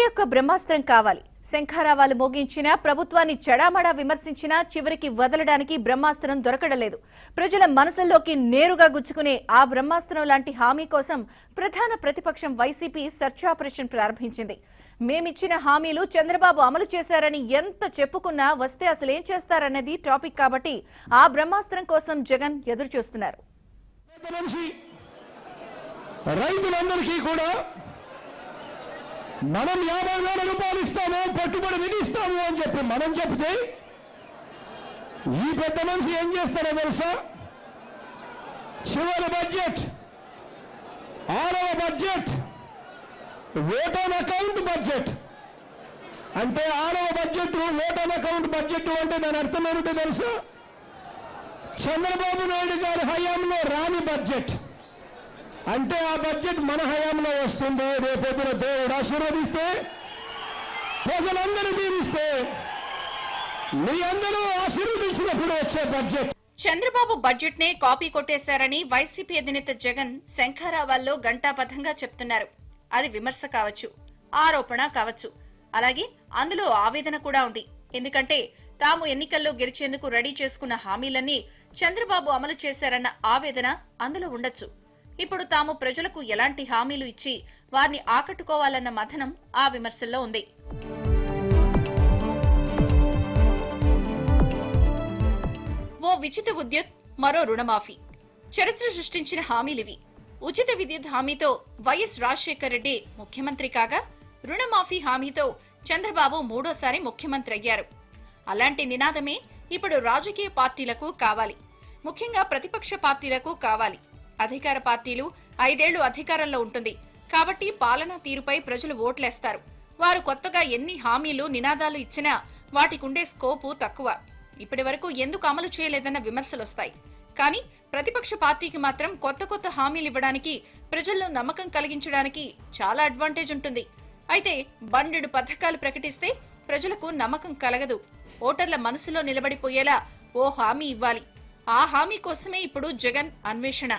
ఒకే ఒక్క బ్రహ్మాస్త్రం కావాలి శంఖారావాలు మోగించిన ప్రభుత్వాన్ని చెడామడా విమర్శించినా చివరికి వదలడానికి బ్రహ్మాస్త్రం దొరకడలేదు ప్రజల మనసుల్లోకి నేరుగా గుచ్చుకునే ఆ బ్రహ్మాస్త్రం లాంటి హామీ కోసం ప్రధాన ప్రతిపక్షం వైసీపీ సెర్చ్ ఆపరేషన్ ప్రారంభించింది మేమిచ్చిన హామీలు చంద్రబాబు అమలు చేశారని ఎంత చెప్పుకున్నా వస్తే అసలు ఏం చేస్తారన్నది టాపిక్ కాబట్టి ఆ బ్రహ్మాస్త్రం కోసం జగన్ ఎదురు చూస్తున్నారు పెద్ద మనిషి రైతులందరికీ కూడా మనం యాభై వేల రూపాయలు ఇస్తాము పెట్టుబడి విధిస్తాము అని చెప్పి మనం చెప్తే ఈ పెద్ద మనిషి ఏం చేస్తారో తెలుసా చివరి బడ్జెట్ ఆరవ budget vote on account budget అంటే ఆరవ budget vote on account budget అంటే దాని అర్థం ఏమిటో తెలుసా చంద్రబాబు నాయుడు గారి హయాంలో రాని బడ్జెట్ అంటే ఆ బడ్జెట్ మన హయాంలో వస్తుంది రేపొద్దున దేవుడు ఆశీర్వదిస్తే ప్రజలందరూ దీవిస్తే మీ అందరూ ఆశీర్వదించినప్పుడు వచ్చే బడ్జెట్ చంద్రబాబు బడ్జెట్ నే కాపీ కొట్టేశారని వైసీపీ అధినేత జగన్ శంఖారావాల్లో గంటాపథంగా చెప్తున్నారు అది విమర్శ కావచ్చు ఆరోపణ కావచ్చు అలాగే అందులో ఆవేదన కూడా ఉంది ఎందుకంటే తాము ఎన్నికల్లో గెలిచేందుకు రెడీ చేసుకున్న హామీలన్నీ చంద్రబాబు అమలు చేశారన్న ఆవేదన అందులో ఉండొచ్చు ఇప్పుడు తాము ప్రజలకు ఎలాంటి హామీలు ఇచ్చి వారిని ఆకట్టుకోవాలన్న మథనం ఆ విమర్శల్లో ఉంది ఓ ఉచిత విద్యుత్ మరో రుణమాఫీ చరిత్ర సృష్టించిన హామీలివి ఉచిత విద్యుత్ హామీతో వైఎస్ రాజశేఖర రెడ్డి ముఖ్యమంత్రి కాగా రుణమాఫీ హామీతో చంద్రబాబు మూడోసారి ముఖ్యమంత్రి అయ్యారు అలాంటి నినాదమే ఇప్పుడు రాజకీయ పార్టీలకు కావాలి ముఖ్యంగా ప్రతిపక్ష పార్టీలకు కావాలి అధికార పార్టీలు ఐదేళ్లు అధికారంలో ఉంటుంది కాబట్టి పాలనా తీరుపై ప్రజలు ఓట్లేస్తారు వారు కొత్తగా ఎన్ని హామీలు నినాదాలు ఇచ్చినా వాటికుండే స్కోపు తక్కువ ఇప్పటి వరకు ఎందుకు అమలు చేయలేదన్న విమర్శలొస్తాయి కానీ ప్రతిపక్ష పార్టీకి మాత్రం కొత్త కొత్త హామీలు ఇవ్వడానికి ప్రజల్లో నమ్మకం కలిగించడానికి చాలా అడ్వాంటేజ్ ఉంటుంది అయితే బండెడు పథకాలు ప్రకటిస్తే ప్రజలకు నమ్మకం కలగదు ఓటర్ల మనసులో నిలబడిపోయేలా ఓ హామీ ఇవ్వాలి ఆ హామీ కోసమే ఇప్పుడు జగన్ అన్వేషణ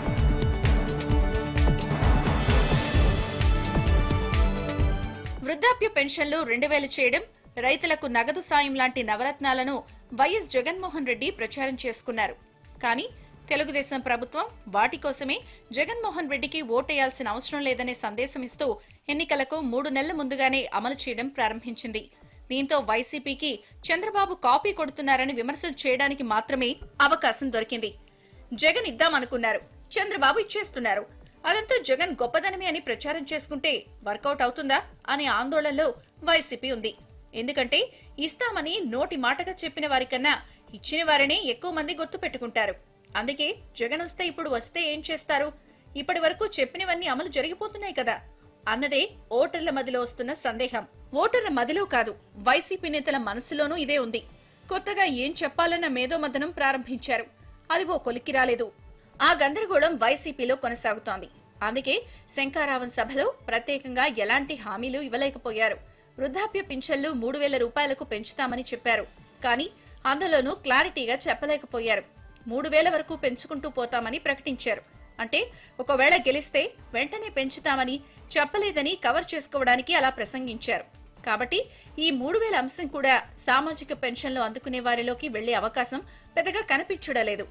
వృద్ధాప్య పెన్షన్లు రెండు వేలు చేయడం రైతులకు నగదు సాయం లాంటి నవరత్నాలను వైఎస్ జగన్మోహన్ రెడ్డి ప్రచారం చేసుకున్నారు కానీ తెలుగుదేశం ప్రభుత్వం వాటి కోసమే జగన్మోహన్ రెడ్డికి ఓటేయాల్సిన అవసరం లేదనే సందేశం ఇస్తూ ఎన్నికలకు మూడు నెలల ముందుగానే అమలు చేయడం ప్రారంభించింది దీంతో వైసీపీకి చంద్రబాబు కాపీ కొడుతున్నారని విమర్శలు చేయడానికి మాత్రమే అవకాశం దొరికింది జగన్ ఇద్దామనుకున్నారు చంద్రబాబు ఇచ్చేస్తున్నారు అదంతా జగన్ గొప్పదనమే అని ప్రచారం చేసుకుంటే వర్కౌట్ అవుతుందా అనే ఆందోళనలో వైసీపీ ఉంది ఎందుకంటే ఇస్తామని నోటి మాటగా చెప్పిన వారికన్నా ఇచ్చిన వారినే ఎక్కువ మంది గుర్తు పెట్టుకుంటారు అందుకే జగన్ వస్తే ఇప్పుడు వస్తే ఏం చేస్తారు ఇప్పటి వరకు చెప్పినవన్నీ అమలు జరిగిపోతున్నాయి కదా అన్నదే ఓటర్ల మదిలో వస్తున్న సందేహం ఓటర్ల మదిలో కాదు వైసీపీ నేతల మనసులోనూ ఇదే ఉంది కొత్తగా ఏం చెప్పాలన్న మేధోమథనం ప్రారంభించారు అది ఓ కొలిక్కి రాలేదు ఆ గందరగోళం వైసీపీలో కొనసాగుతోంది అందుకే శంకారావం సభలో ప్రత్యేకంగా ఎలాంటి హామీలు ఇవ్వలేకపోయారు వృద్ధాప్య పింఛన్లు మూడు వేల రూపాయలకు పెంచుతామని చెప్పారు కానీ అందులోనూ క్లారిటీగా చెప్పలేకపోయారు మూడు వేల వరకు పెంచుకుంటూ పోతామని ప్రకటించారు అంటే ఒకవేళ గెలిస్తే వెంటనే పెంచుతామని చెప్పలేదని కవర్ చేసుకోవడానికి అలా ప్రసంగించారు కాబట్టి ఈ మూడు వేల అంశం కూడా సామాజిక పెన్షన్లు అందుకునే వారిలోకి వెళ్లే అవకాశం పెద్దగా కనిపించడలేదు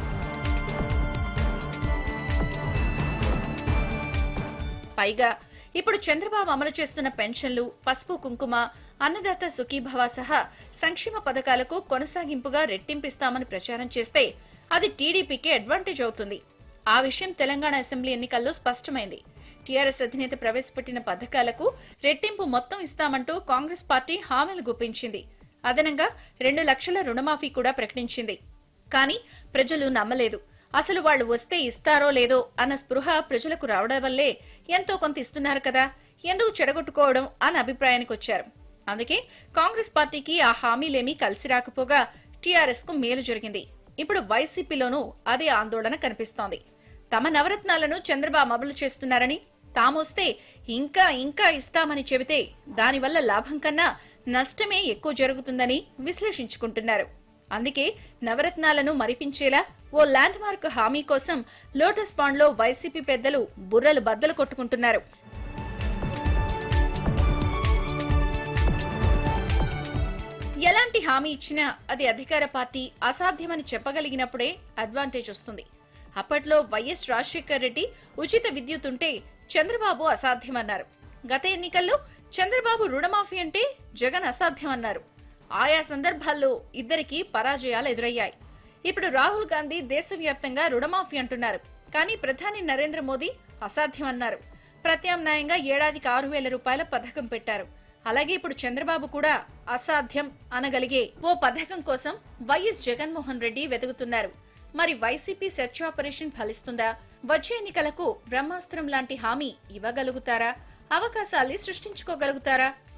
పైగా ఇప్పుడు చంద్రబాబు అమలు చేస్తున్న పెన్షన్లు పసుపు కుంకుమ అన్నదాత సుఖీభవ సహా సంక్షేమ పథకాలకు కొనసాగింపుగా రెట్టింపిస్తామని ప్రచారం చేస్తే అది టీడీపీకి అడ్వాంటేజ్ అవుతుంది ఆ విషయం తెలంగాణ అసెంబ్లీ ఎన్నికల్లో స్పష్టమైంది టీఆర్ఎస్ అధినేత ప్రవేశపెట్టిన పథకాలకు రెట్టింపు మొత్తం ఇస్తామంటూ కాంగ్రెస్ పార్టీ హామీలు గుప్పించింది అదనంగా రెండు లక్షల రుణమాఫీ కూడా ప్రకటించింది కానీ ప్రజలు నమ్మలేదు అసలు వాళ్ళు వస్తే ఇస్తారో లేదో అన్న స్పృహ ప్రజలకు రావడం వల్లే ఎంతో కొంత ఇస్తున్నారు కదా ఎందుకు చెడగొట్టుకోవడం అన్న అభిప్రాయానికి వచ్చారు అందుకే కాంగ్రెస్ పార్టీకి ఆ హామీలేమీ కలిసి రాకపోగా టీఆర్ఎస్ కు మేలు జరిగింది ఇప్పుడు వైసీపీలోనూ అదే ఆందోళన కనిపిస్తోంది తమ నవరత్నాలను చంద్రబాబు అమలు చేస్తున్నారని తామొస్తే ఇంకా ఇంకా ఇస్తామని చెబితే దానివల్ల లాభం కన్నా నష్టమే ఎక్కువ జరుగుతుందని విశ్లేషించుకుంటున్నారు అందుకే నవరత్నాలను మరిపించేలా ఓ ల్యాండ్ మార్క్ హామీ కోసం లోటస్ పాండ్లో వైసీపీ పెద్దలు బుర్రలు బద్దలు కొట్టుకుంటున్నారు హామీ ఇచ్చినా అది అధికార పార్టీ అసాధ్యమని చెప్పగలిగినప్పుడే అడ్వాంటేజ్ వస్తుంది అప్పట్లో వైఎస్ రాజశేఖర్ రెడ్డి ఉచిత విద్యుత్ ఉంటే చంద్రబాబు అసాధ్యమన్నారు గత ఎన్నికల్లో చంద్రబాబు రుణమాఫీ అంటే జగన్ అసాధ్యమన్నారు ఆయా సందర్భాల్లో ఇద్దరికి పరాజయాలు ఎదురయ్యాయి ఇప్పుడు రాహుల్ గాంధీ దేశవ్యాప్తంగా రుణమాఫీ అంటున్నారు కానీ ప్రధాని నరేంద్ర మోదీ అసాధ్యమన్నారు ప్రత్యామ్నాయంగా ఏడాదికి ఆరు వేల రూపాయల పథకం పెట్టారు అలాగే ఇప్పుడు చంద్రబాబు కూడా అసాధ్యం అనగలిగే ఓ పథకం కోసం వైఎస్ జగన్మోహన్ రెడ్డి వెతుకుతున్నారు మరి వైసీపీ సెర్చ్ ఆపరేషన్ ఫలిస్తుందా వచ్చే ఎన్నికలకు బ్రహ్మాస్త్రం లాంటి హామీ ఇవ్వగలుగుతారా అవకాశాల్ని సృష్టించుకోగలుగుతారా